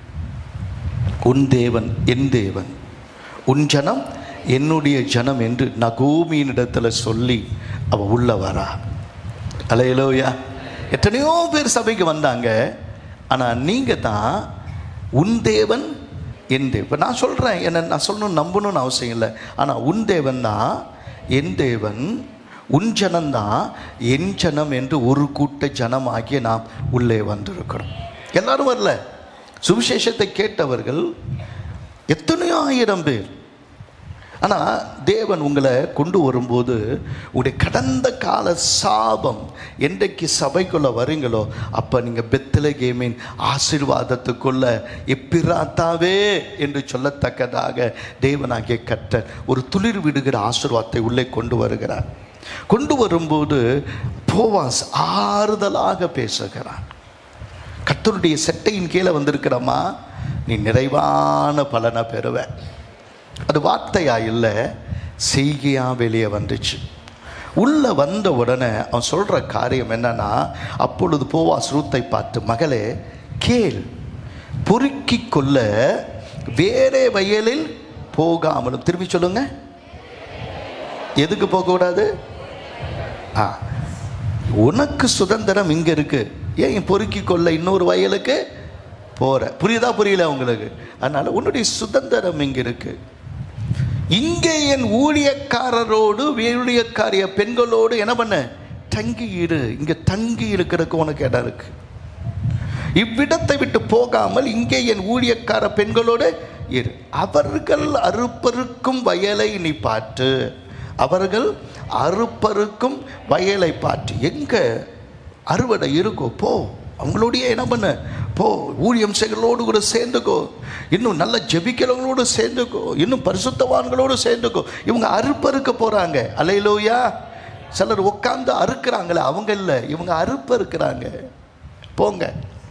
உன் தேவன் என் தேவன் உன் ஜனம் என்னுடைய ஜனம் என்று நகோமியினிடத்தில் சொல்லி அவ உள்ள வரா அலையலோயா எத்தனையோ பேர் சபைக்கு வந்தாங்க ஆனால் நீங்கள் தான் உன் தேவன் என் தேவன் நான் சொல்கிறேன் என்ன நான் சொல்லணும் நம்பணும்னு அவசியம் இல்லை ஆனால் உன் தேவன் தான் என் தேவன் உன் ஜனம்தான் என் ஜனம் என்று ஒரு கூட்ட ஜனமாகிய நாம் உள்ளே வந்திருக்கிறோம் எல்லாரும் வரல சுவிசேஷத்தை கேட்டவர்கள் எத்தனையோ ஆயிரம் பேர் ஆனால் தேவன் உங்களை கொண்டு வரும்போது உங்களுடைய கடந்த கால சாபம் என்றைக்கு சபைக்குள்ளே வரீங்களோ அப்போ நீங்கள் பெத்தல கேமின் ஆசீர்வாதத்துக்குள்ள எப்பிராத்தாவே என்று சொல்லத்தக்கதாக தேவனாகிய கட்ட ஒரு துளிர் விடுகிற ஆசீர்வாதத்தை உள்ளே கொண்டு வருகிறார் கொண்டு வரும்போது போவாஸ் ஆறுதலாக பேசுகிறான் கர்த்தருடைய செட்டையின் கீழே வந்திருக்கிறம்மா நீ நிறைவான பலனை பெறுவ அது வார்த்தையா இல்லை செய்கையா வெளியே வந்துச்சு உள்ள வந்த உடனே அவன் சொல்ற காரியம் என்னன்னா அப்பொழுது போவாஸ் ரூத்தை பார்த்து மகளே கேள் பொறுக்கி கொள்ள வேறே வயலில் போகாமலும் திரும்பி சொல்லுங்க எதுக்கு போகக்கூடாது ஆ உனக்கு சுதந்திரம் இங்க இருக்கு ஏன் பொறுக்கி கொள்ள இன்னொரு வயலுக்கு போற புரியுதா புரியல உங்களுக்கு அதனால உன்னுடைய சுதந்திரம் இங்க இருக்கு இங்கே என் ஊழியக்காரரோடு ஊழியக்காரிய பெண்களோடு என்ன பண்ண தங்கி இரு இங்க தங்கி இருக்கிறதுக்கு உனக்கு இடம் இருக்கு இவ்விடத்தை விட்டு போகாமல் இங்கே என் ஊழியக்கார பெண்களோடு இரு அவர்கள் அறுப்பருக்கும் வயலை நீ பாட்டு அவர்கள் அறுப்பருக்கும் வயலை பாட்டு எங்க அறுவடை இருக்கோ போ அவங்களோடய என்ன பண்ண போ ஊழியம் செய்களோடு கூட சேர்ந்துக்கோ இன்னும் நல்ல ஜெபிக்கிறவங்களோடு சேர்ந்துக்கோ இன்னும் பரிசுத்தவான்களோடு சேர்ந்துக்கோ இவங்க அறுப்பறுக்க போறாங்க அலையிலோயா சிலர் உட்காந்து அறுக்கிறாங்களே அவங்க இல்லை இவங்க அறுப்பறுக்கிறாங்க போங்க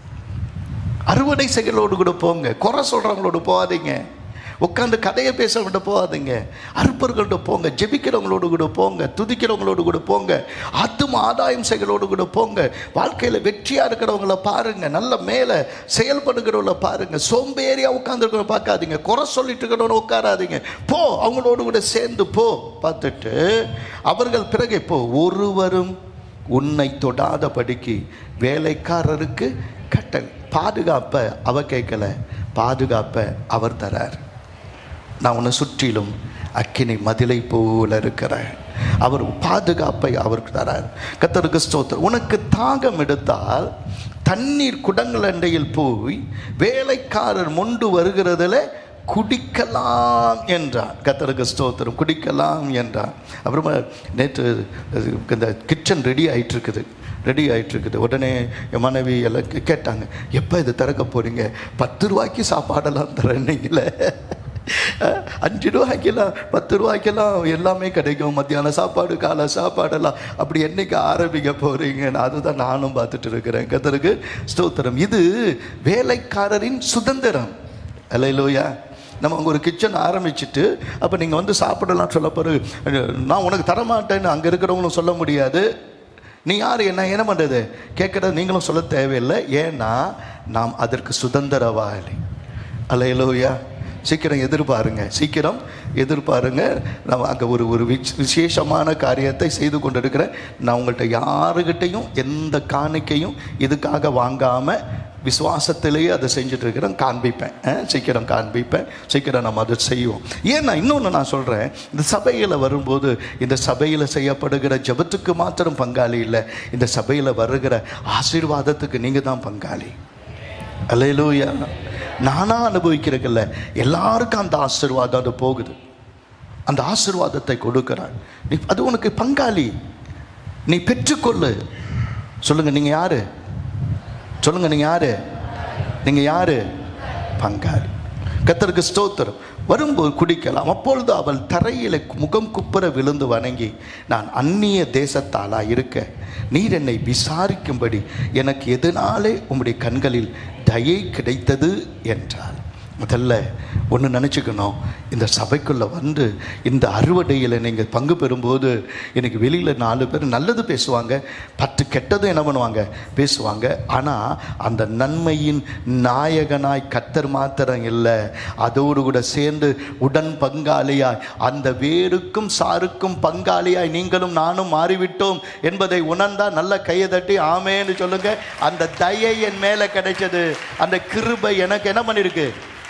அறுவடை செயலோடு கூட போங்க குறை சொல்கிறவங்களோட போகாதீங்க உட்காந்து கதையை பேசுறவங்கள்ட்ட போகாதீங்க அறுப்பர்கள்ட்ட போங்க ஜெபிக்கிறவங்களோடு கூட போங்க துதிக்கிறவங்களோடு கூட போங்க ஆத்தும ஆதாயம் செயலோடு கூட போங்க வாழ்க்கையில் வெற்றியாக இருக்கிறவங்கள பாருங்க நல்ல மேலே செயல்படுகிறவங்கள பாருங்க சோம்பேறியாக உட்காந்துருக்கிறவங்க பார்க்காதீங்க குறை சொல்லிட்டு இருக்கிறவங்க உட்காராதீங்க போ அவங்களோடு கூட சேர்ந்து போ பார்த்துட்டு அவர்கள் பிறகு இப்போ ஒருவரும் உன்னை தொடாதபடிக்கு வேலைக்காரருக்கு கட்டளை பாதுகாப்பை அவ கேட்கல பாதுகாப்பை அவர் தரார் நான் உன்னை சுற்றிலும் அக்கினி மதிலை போல இருக்கிறேன் அவர் பாதுகாப்பை அவருக்கு தரார் கத்தருக்கு ஸ்தோத்திரம் உனக்கு தாகம் எடுத்தால் தண்ணீர் குடங்கள் அண்டையில் போய் வேலைக்காரர் மொண்டு வருகிறதுல குடிக்கலாம் என்றார் கத்தருக்கு ஸ்தோத்திரம் குடிக்கலாம் என்றார் அப்புறமா நேற்று இந்த கிச்சன் ரெடி ஆயிட்டு இருக்குது ரெடி ஆயிட்டு இருக்குது உடனே என் மனைவி எல்லாம் கே- கேட்டாங்க எப்போ இது திறக்க போறீங்க பத்து ரூபாய்க்கு சாப்பாடெல்லாம் தரேன்னீங்களே அஞ்சு ரூபாய்க்கெல்லாம் பத்து ரூபாய்க்கெல்லாம் எல்லாமே கிடைக்கும் மத்தியான சாப்பாடு காலை சாப்பாடெல்லாம் அப்படி என்னைக்கு ஆரம்பிக்க போறீங்கன்னு அதுதான் நானும் பார்த்துட்டு இருக்கிறேன் கத்தருக்கு ஸ்தோத்திரம் இது வேலைக்காரரின் சுதந்திரம் அல்லையிலோயா நம்ம அங்கே ஒரு கிச்சன் ஆரம்பிச்சிட்டு அப்போ நீங்கள் வந்து சாப்பிடலாம் சொல்ல பிறகு நான் உனக்கு தரமாட்டேன்னு அங்கே இருக்கிறவங்களும் சொல்ல முடியாது நீ யார் என்ன என்ன பண்ணுறது கேட்குறது நீங்களும் சொல்ல தேவையில்லை ஏன்னா நாம் அதற்கு சுதந்திரவாளி அல்லையிலோயா சீக்கிரம் எதிர்பாருங்க சீக்கிரம் எதிர்பாருங்க நம்ம அங்கே ஒரு ஒரு விச்- விசேஷமான காரியத்தை செய்து கொண்டிருக்கிறேன் நான் உங்கள்கிட்ட யாருக்கிட்டையும் எந்த காணிக்கையும் இதுக்காக வாங்காமல் விசுவாசத்திலேயே அதை செஞ்சுட்டு இருக்கிறேன் காண்பிப்பேன் அஹ், சீக்கிரம் காண்பிப்பேன் சீக்கிரம் நம்ம அதை செய்வோம் ஏன்னா இன்னொன்று நான் சொல்கிறேன் இந்த சபையில் வரும்போது இந்த சபையில் செய்யப்படுகிற ஜெபத்துக்கு மாத்திரம் பங்காளி இல்லை இந்த சபையில் வருகிற ஆசீர்வாதத்துக்கு நீங்கள் தான் பங்காளி அல்லேலூயா நானா அனுபவிக்கிறதில்ல எல்லாருக்கும் அந்த ஆசீர்வாதம் அது போகுது அந்த ஆசீர்வாதத்தை கொடுக்கிறான் நீ அது உனக்கு பங்காளி நீ பெற்றுக்கொள்ளு சொல்லுங்க நீங்க யாரு சொல்லுங்க நீங்க யாரு நீங்க யாரு பங்காளி கத்தருக்கு ஸ்தோத்திரம் வரும்போது குடிக்கலாம் அப்பொழுது அவள் தரையில முகம் குப்புற விழுந்து வணங்கி நான் அந்நிய தேசத்தாளா இருக்க நீர் என்னை விசாரிக்கும்படி எனக்கு எதனாலே உம்முடைய கண்களில் தயை கிடைத்தது என்றாள் முதல்ல ஒன்று நினச்சிக்கணும் இந்த சபைக்குள்ளே வந்து இந்த அறுவடையில் நீங்கள் பங்கு பெறும்போது எனக்கு வெளியில் நாலு பேர் நல்லது பேசுவாங்க பத்து கெட்டதும் என்ன பண்ணுவாங்க பேசுவாங்க ஆனால் அந்த நன்மையின் நாயகனாய் கத்தர் மாத்திரம் இல்லை அதோடு கூட சேர்ந்து உடன் பங்காளியாய் அந்த வேருக்கும் சாருக்கும் பங்காளியாய் நீங்களும் நானும் மாறிவிட்டோம் என்பதை உணர்ந்தா நல்ல கையை தட்டி ஆமேன்னு சொல்லுங்க அந்த தயை என் மேலே கிடைச்சது அந்த கிருபை எனக்கு என்ன பண்ணிருக்கு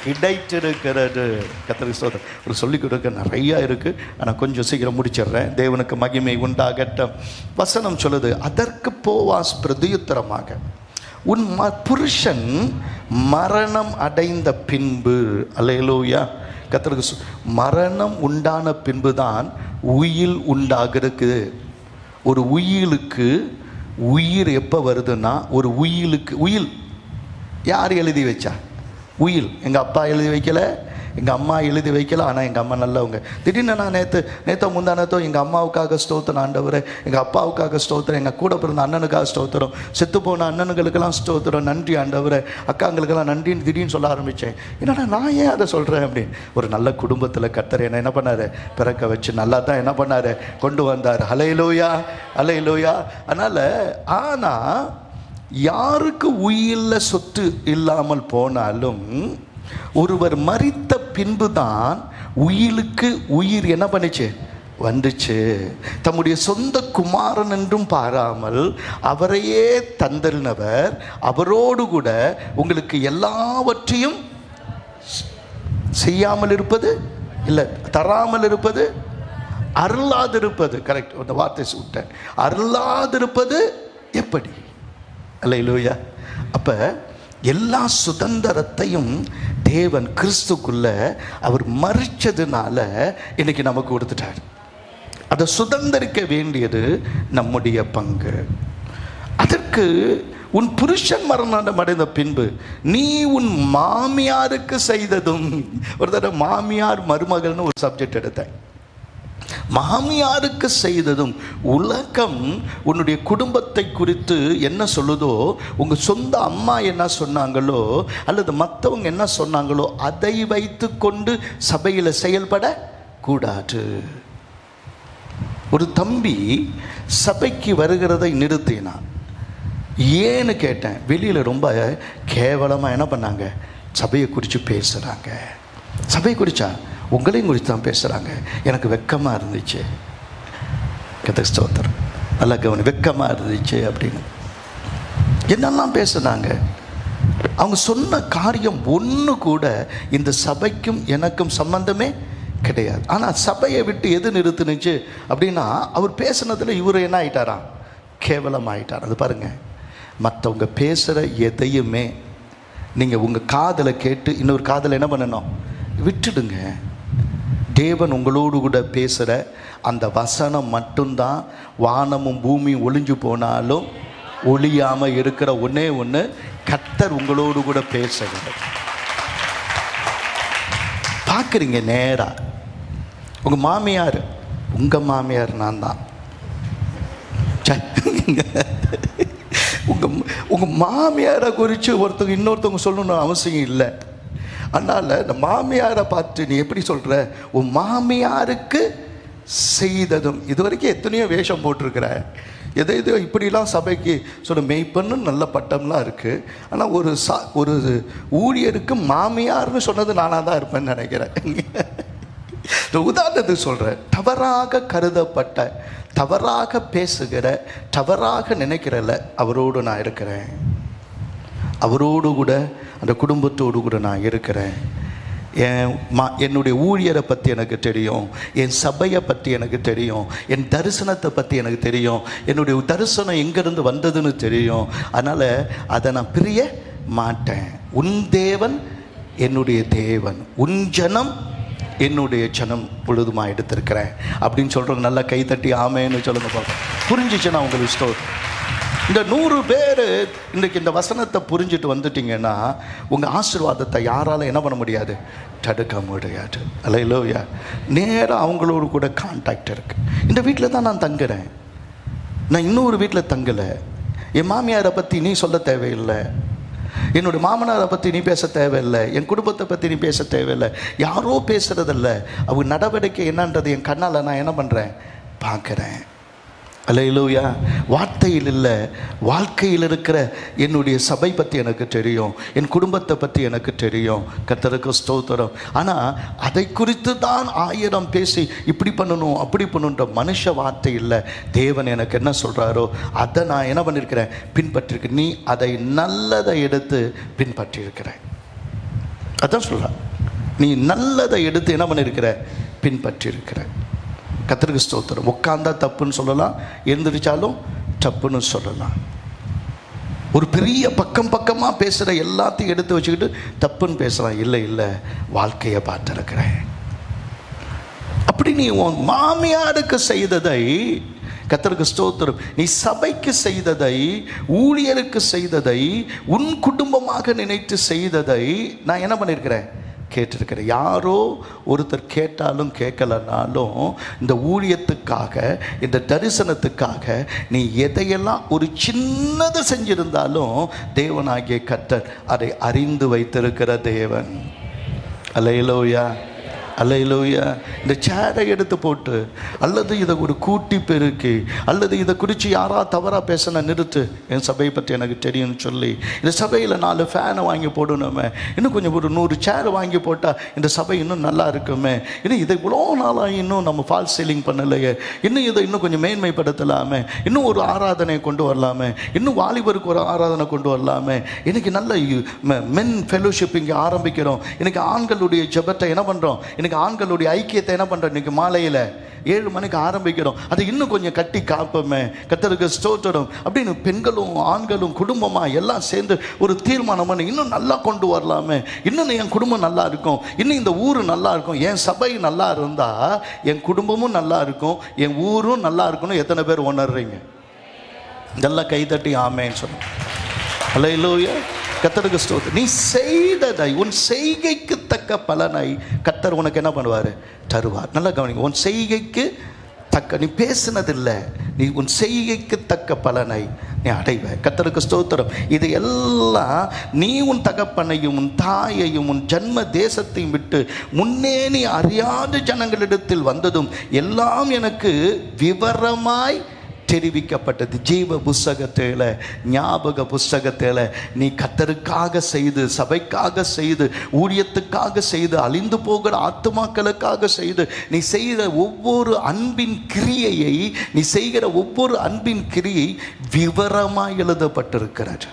கிடைத்திருக்கிறது கத்தருக்கு ஸ்தோத்திரம் ஒரு சொல்லிக் கொடுக்க நிறைய இருக்கு ஆனால் கொஞ்சம் சீக்கிரம் முடிச்சிடுறேன் தேவனுக்கு மகிமை உண்டாகட்டும் வசனம் சொல்லுது அதற்கு போவாஸ் பிரதியுத்தரமாக உன் ம புருஷன் மரணம் அடைந்த பின்பு அல்லேலூயா கத்தருக்கு சொ- மரணம் உண்டான பின்புதான் உயில் உண்டாகிறது ஒரு உயிலுக்கு உயிர் எப்போ வருதுன்னா ஒரு உயிலுக்கு உயில் யார் எழுதி வச்சா உயில் எங்கள் அப்பா எழுதி வைக்கல எங்கள் அம்மா எழுதி வைக்கல ஆனால் எங்கள் அம்மா நல்லவங்க திடீர்னு நான் நேற்று நேற்று முந்தானத்தோ எங்கள் அம்மாவுக்காக ஸ்தோத்திரம் ஆண்டவர் எங்கள் அப்பாவுக்காக ஸ்தோத்திரம் எங்கள் கூட பிறந்த அண்ணனுக்காக ஸ்தோத்திரம் செத்து போன அண்ணனுங்களுக்கெல்லாம் ஸ்தோத்திரம் நன்றி ஆண்டவர் அக்காங்களுக்கெல்லாம் நன்றின்னு திடீர்னு சொல்ல ஆரம்பித்தேன் என்னடா நான் ஏன் அதை சொல்கிறேன் அப்படின்னு ஒரு நல்ல குடும்பத்தில் கத்தர் என்ன என்ன பண்ணார் பிறக்க வச்சு நல்லா தான் என்ன பண்ணார் கொண்டு வந்தார் அலையிலோயா அலையிலோயா அதனால் ஆனால் யாருக்கு உயிரில் சொத்து இல்லாமல் போனாலும் ஒருவர் மரித்த பின்புதான் உயிருக்கு உயிர் என்ன பண்ணுச்சு வந்துச்சு தம்முடைய சொந்த குமாரன் என்றும் பாராமல் அவரையே தந்தறினவர் அவரோடு கூட உங்களுக்கு எல்லாவற்றையும் செய்யாமல் இருப்பது இல்லை தராமல் இருப்பது அருளாதிருப்பது கரெக்ட் அந்த வார்த்தை விட்டேன் அருளாதிருப்பது எப்படி அல்லையிலூயா அப்போ எல்லா சுதந்திரத்தையும் தேவன் கிறிஸ்துக்குள்ள அவர் மறிச்சதுனால இன்னைக்கு நமக்கு கொடுத்துட்டார் அதை சுதந்திரிக்க வேண்டியது நம்முடைய பங்கு அதற்கு உன் புருஷன் மரணம் அடைந்த பின்பு நீ உன் மாமியாருக்கு செய்ததும் ஒரு தடவை மாமியார் மருமகள்னு ஒரு சப்ஜெக்ட் எடுத்தேன் மாமியாருக்கு செய்ததும் உலகம் உன்னுடைய குடும்பத்தை குறித்து என்ன சொல்லுதோ உங்க சொந்த அம்மா என்ன சொன்னாங்களோ அல்லது மற்றவங்க என்ன சொன்னாங்களோ அதை வைத்து கொண்டு சபையில் செயல்பட கூடாது ஒரு தம்பி சபைக்கு வருகிறதை நிறுத்தினான் ஏன்னு கேட்டேன் வெளியில் ரொம்ப கேவலமாக என்ன பண்ணாங்க சபையை குறித்து பேசுகிறாங்க சபையை குறிச்சா உங்களையும் குறித்து தான் பேசுகிறாங்க எனக்கு வெக்கமாக இருந்துச்சு கதை ஸ்தோத்திரம் நல்லா கவனி வெக்கமாக இருந்துச்சு அப்படின்னு என்னெல்லாம் பேசுனாங்க அவங்க சொன்ன காரியம் ஒன்று கூட இந்த சபைக்கும் எனக்கும் சம்பந்தமே கிடையாது ஆனால் சபையை விட்டு எது நிறுத்துனுச்சு அப்படின்னா அவர் பேசுனதில் இவர் என்ன ஆயிட்டாராம் கேவலம் ஆயிட்டார் அது பாருங்க மற்றவங்க பேசுகிற எதையுமே நீங்கள் உங்கள் காதில் கேட்டு இன்னொரு காதில் என்ன பண்ணணும் விட்டுடுங்க தேவன் உங்களோடு கூட பேசுகிற அந்த வசனம் மட்டும்தான் வானமும் பூமியும் ஒளிஞ்சு போனாலும் ஒளியாமல் இருக்கிற ஒன்றே ஒன்று கர்த்தர் உங்களோடு கூட பேசுகிறார் பார்க்குறீங்க நேராக உங்கள் மாமியார் உங்கள் மாமியார் நான் தான் ச்சே. உங்க உங்க மாமியாரை குறித்து ஒருத்தவங்க இன்னொருத்தவங்க சொல்லணும்னு அவசியம் இல்லை அதனால் இந்த மாமியாரை பார்த்து நீ எப்படி சொல்கிற உன் மாமியாருக்கு செய்ததும் இது வரைக்கும் எத்தனையோ வேஷம் போட்டிருக்கிற எதை எதோ இப்படிலாம் சபைக்கு சொல்ல மெய்ப்பன்னு நல்ல பட்டம்லாம் இருக்குது ஆனால் ஒரு சா ஒரு ஊழியருக்கு மாமியார்னு சொன்னது நானாக தான் இருப்பேன்னு நினைக்கிறேன் இந்த உதாரணத்துக்கு சொல்கிறேன் தவறாக கருதப்பட்ட தவறாக பேசுகிற தவறாக நினைக்கிறல அவரோடு நான் இருக்கிறேன் அவரோடு கூட அந்த குடும்பத்தோடு கூட நான் இருக்கிறேன் என் மா என்னுடைய ஊழியரை பற்றி எனக்கு தெரியும் என் சபையை பற்றி எனக்கு தெரியும் என் தரிசனத்தை பற்றி எனக்கு தெரியும் என்னுடைய தரிசனம் எங்கேருந்து வந்ததுன்னு தெரியும் அதனால் அதை நான் பிரிய மாட்டேன் உன் தேவன் என்னுடைய தேவன் உன் ஜனம் என்னுடைய ஜனம் பொழுதுமா எடுத்திருக்கிறேன் அப்படின்னு சொல்கிறவங்க நல்லா கைத்தட்டி ஆமேன்னு சொல்லுங்க பார்ப்போம் புரிஞ்சிச்சுன்னா உங்களுக்கு ஸ்டோர் இந்த நூறு பேர் இன்றைக்கு இந்த வசனத்தை புரிஞ்சுட்டு வந்துட்டீங்கன்னா உங்கள் ஆசீர்வாதத்தை யாரால என்ன பண்ண முடியாது தடுக்க முடியாது அல்லையிலோயா நேராக அவங்களோடு கூட கான்டாக்ட் இருக்கு இந்த வீட்டில் தான் நான் தங்குறேன் நான் இன்னொரு வீட்டில் தங்கலை என் மாமியாரை பற்றி நீ சொல்ல தேவையில்லை என்னோட மாமனாரை பற்றி நீ பேச தேவையில்லை என் குடும்பத்தை பற்றி நீ பேச தேவையில்லை யாரோ பேசுறதில்ல அவங்க நடவடிக்கை என்னன்றது என் கண்ணால் நான் என்ன பண்ணுறேன் பார்க்குறேன் அல்லையிலூயா வார்த்தையில் இல்லை வாழ்க்கையில் இருக்கிற என்னுடைய சபை பற்றி எனக்கு தெரியும் என் குடும்பத்தை பற்றி எனக்கு தெரியும் கர்த்தருக்கு ஸ்தோத்திரம் ஆனால் அதை குறித்து தான் ஆயிரம் பேசி இப்படி பண்ணணும் அப்படி பண்ணணுன்ற மனுஷ வார்த்தை இல்லை தேவன் எனக்கு என்ன சொல்கிறாரோ அதை நான் என்ன பண்ணியிருக்கிறேன் பின்பற்றிருக்கேன் நீ அதை நல்லதை எடுத்து பின்பற்றியிருக்கிறேன் அதான் சொல்கிறான் நீ நல்லதை எடுத்து என்ன பண்ணியிருக்கிற பின்பற்றி இருக்கிற கத்திரிக்கு ஸ்தோத்திரம் உட்காந்தா தப்புன்னு சொல்லலாம் எழுந்திரிச்சாலும் தப்புன்னு சொல்லலாம் ஒரு பெரிய பக்கம் பக்கமாக பேசுகிற எல்லாத்தையும் எடுத்து வச்சுக்கிட்டு தப்புன்னு பேசலாம் இல்லை இல்லை வாழ்க்கையை பார்த்துருக்கிறேன் அப்படி நீ உன் மாமியாருக்கு செய்ததை கத்தருக்கு ஸ்தோத்திரம் நீ சபைக்கு செய்ததை ஊழியருக்கு செய்ததை உன் குடும்பமாக நினைத்து செய்ததை நான் என்ன பண்ணியிருக்கிறேன் கேட்டிருக்கிறேன் யாரோ ஒருத்தர் கேட்டாலும் கேட்கலனாலும் இந்த ஊழியத்துக்காக இந்த தரிசனத்துக்காக நீ எதையெல்லாம் ஒரு சின்னது செஞ்சிருந்தாலும் தேவனாகிய கத்தர் அதை அறிந்து வைத்திருக்கிற தேவன் அலையிலோயா அலையிலோயா இந்த சேரை எடுத்து போட்டு அல்லது இதை ஒரு கூட்டி பெருக்கி அல்லது இதை குறித்து யாரா தவறாக பேசின நிறுத்து என் சபையை பற்றி எனக்கு தெரியும்னு சொல்லி இந்த சபையில் நாலு ஃபேனை வாங்கி போடணுமே இன்னும் கொஞ்சம் ஒரு நூறு சேர் வாங்கி போட்டால் இந்த சபை இன்னும் நல்லா இருக்குமே இன்னும் இதை இவ்வளோ நாளாக இன்னும் நம்ம ஃபால் சீலிங் பண்ணலையே இன்னும் இதை இன்னும் கொஞ்சம் மேன்மைப்படுத்தலாமே இன்னும் ஒரு ஆராதனை கொண்டு வரலாமே இன்னும் வாலிபருக்கு ஒரு ஆராதனை கொண்டு வரலாமே இன்னைக்கு நல்ல மென் ஃபெலோஷிப் இங்கே ஆரம்பிக்கிறோம் இன்னைக்கு ஆண்களுடைய ஜெபத்தை என்ன பண்ணுறோம் இன்னைக்கு ஆண்களுடைய ஐக்கியத்தை என்ன பண்ணுறோம் இன்னைக்கு மாலையில் ஏழு மணிக்கு ஆரம்பிக்கிறோம் அதை இன்னும் கொஞ்சம் கட்டி காப்போமே கத்தருக்கு ஸ்தோத்திரம் அப்படின்னு பெண்களும் ஆண்களும் குடும்பமாக எல்லாம் சேர்ந்து ஒரு தீர்மானம் பண்ணி இன்னும் நல்லா கொண்டு வரலாமே இன்னும் என் குடும்பம் நல்லா இருக்கும் இன்னும் இந்த ஊர் நல்லா இருக்கும் என் சபை நல்லா இருந்தால் என் குடும்பமும் நல்லா இருக்கும் என் ஊரும் நல்லா இருக்கும்னு எத்தனை பேர் உணர்றீங்க இதெல்லாம் கைதட்டி ஆமேன்னு சொன்னோம் அல்லையிலோயா கத்தருக்கு ஸ்தோத்திரம் நீ செய்ததை உன் செய்கைக்கு தக்க பலனை கத்தர் உனக்கு என்ன பண்ணுவார் தருவார் நல்லா கவனிங்க உன் செய்கைக்கு தக்க நீ பேசினதில்லை நீ உன் செய்கைக்கு தக்க பலனை நீ அடைவ கத்தருக்கு ஸ்தோத்திரம் இது எல்லாம் நீ உன் தகப்பனையும் உன் தாயையும் உன் ஜன்ம தேசத்தையும் விட்டு முன்னே நீ அறியாத ஜனங்களிடத்தில் வந்ததும் எல்லாம் எனக்கு விவரமாய் தெரிவிக்கப்பட்டது ஜீவ புஸ்தகத்தில் ஞாபக புஸ்தகத்தில் நீ கத்தருக்காக செய்து சபைக்காக செய்து ஊழியத்துக்காக செய்து அழிந்து போகிற ஆத்துமாக்களுக்காக செய்து நீ செய்கிற ஒவ்வொரு அன்பின் கிரியையை நீ செய்கிற ஒவ்வொரு அன்பின் கிரியை விவரமாக எழுதப்பட்டிருக்கிறது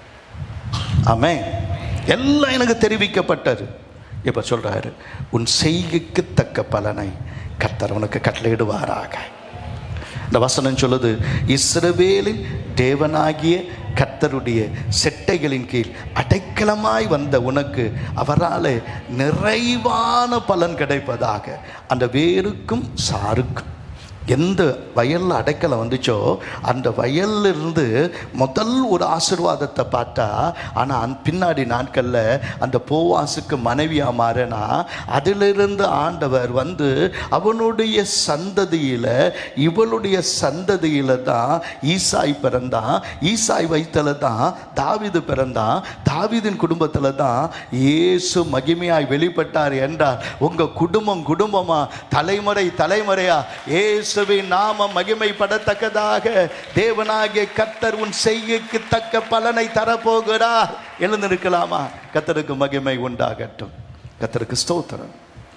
ஆமே எல்லாம் எனக்கு தெரிவிக்கப்பட்டது இப்போ சொல்றாரு உன் செய்கைக்கு தக்க பலனை கர்த்தர் உனக்கு கட்டளையிடுவாராக இந்த வசனம் சொல்லுது இஸ்ரவேலின் தேவனாகிய கர்த்தருடைய செட்டைகளின் கீழ் அடைக்கலமாய் வந்த உனக்கு அவரால் நிறைவான பலன் கிடைப்பதாக அந்த வேருக்கும் சாருக்கும் எந்த வயலில் அடைக்கலம் வந்துச்சோ அந்த வயல்ல இருந்து முதல் ஒரு ஆசிர்வாதத்தை பார்த்தா ஆனால் அந் பின்னாடி நாட்களில் அந்த போவாசுக்கு மனைவியாக மாறினா அதிலிருந்து ஆண்டவர் வந்து அவனுடைய சந்ததியில் இவளுடைய சந்ததியில் தான் ஈசாய் பிறந்தான் ஈசாய் வயிற்றில் தான் தாவிது பிறந்தான் தாவிதின் குடும்பத்தில் தான் இயேசு மகிமையாய் வெளிப்பட்டார் என்றார் உங்கள் குடும்பம் குடும்பமா தலைமுறை தலைமுறையா இயேசுவின் நாமம் மகிமைப்படத்தக்கதாக தேவனாகிய கத்தர் உன் செய்கைக்கு தக்க பலனை தரப்போகிறார் எழுந்திருக்கலாமா கத்தருக்கு மகிமை உண்டாகட்டும் கத்தருக்கு ஸ்தோத்திரம்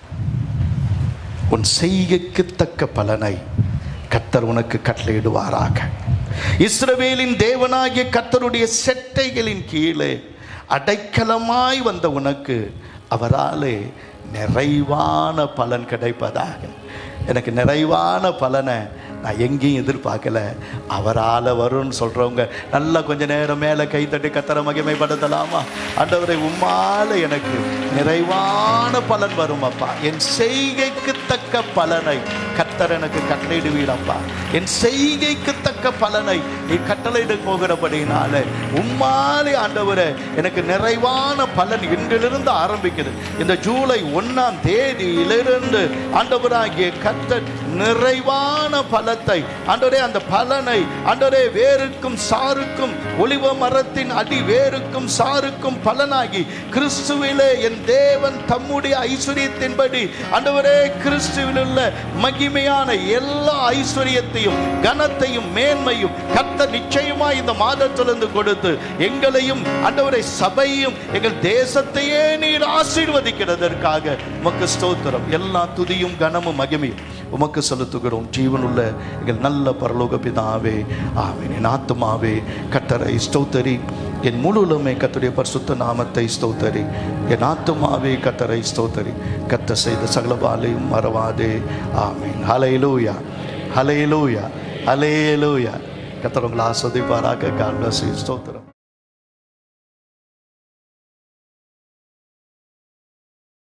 உன் செய்கைக்கு தக்க பலனை கத்தர் உனக்கு கட்டளையிடுவாராக இஸ்ரவேலின் தேவனாகிய கத்தருடைய செட்டைகளின் கீழே அடைக்கலமாய் வந்த உனக்கு அவராலே நிறைவான பலன் கிடைப்பதாக எனக்கு நிறைவான பலனை நான் எங்கேயும் எதிர்பார்க்கல அவரால் வரும்னு சொல்கிறவங்க நல்லா கொஞ்ச நேரம் மேலே கை தட்டி கத்தர மகிமைப்படுத்தலாமா ஆண்டவரை உம்மால எனக்கு நிறைவான பலன் வரும் அப்பா என் செய்கைக்கு தக்க பலனை கத்தர் எனக்கு கட்டளையிடுவீரப்பா என் செய்கைக்கு தக்க பலனை நீ கட்டளையிட போகிறபடினால உம்மாலே ஆண்டவரே எனக்கு நிறைவான பலன் இன்றிலிருந்து ஆரம்பிக்குது இந்த ஜூலை ஒன்னாம் தேதியிலிருந்து ஆண்டவராகிய கத்தர் நிறைவான பலத்தை ஆண்டவரே அந்த பலனை ஆண்டவரே வேருக்கும் சாருக்கும் ஒளிவ மரத்தின் அடி வேருக்கும் சாருக்கும் பலனாகி கிறிஸ்துவிலே என் தேவன் தம்முடைய ஐஸ்வர்யத்தின்படி ஆண்டவரே கிறிஸ்துவில் உள்ள மகிமையான எல்லா ஐஸ்வர்யத்தையும் கனத்தையும் மேன்மையும் கர்த்தர் நிச்சயமா இந்த மாதத்திலிருந்து கொடுத்து எங்களையும் ஆண்டவரை சபையும் எங்கள் தேசத்தையே நீர் ஆசீர்வதிக்கிறதற்காக உமக்கு ஸ்தோத்திரம் எல்லா துதியும் கனமும் மகிமையும் உமக்கு செலுத்துகிறோம் ஜீவனுள்ள எங்கள் நல்ல பரலோக பிதாவே ஆமென் என் ஆத்துமாவே கத்தரை ஸ்தோத்தரி என் முழுலுமே கத்துடைய பரிசுத்த நாமத்தை ஸ்தோத்தரி என் ஆத்துமாவே கத்தரை ஸ்தோத்தரி கத்த செய்த சகலபாலையும் மறவாதே ஆமீன் ஹலையிலூயா ஹலையிலூயா ஹலேலூயா கத்தர் உங்களை ஆஸ்வதிப்பாராக கால் ஸ்தோத்திரம்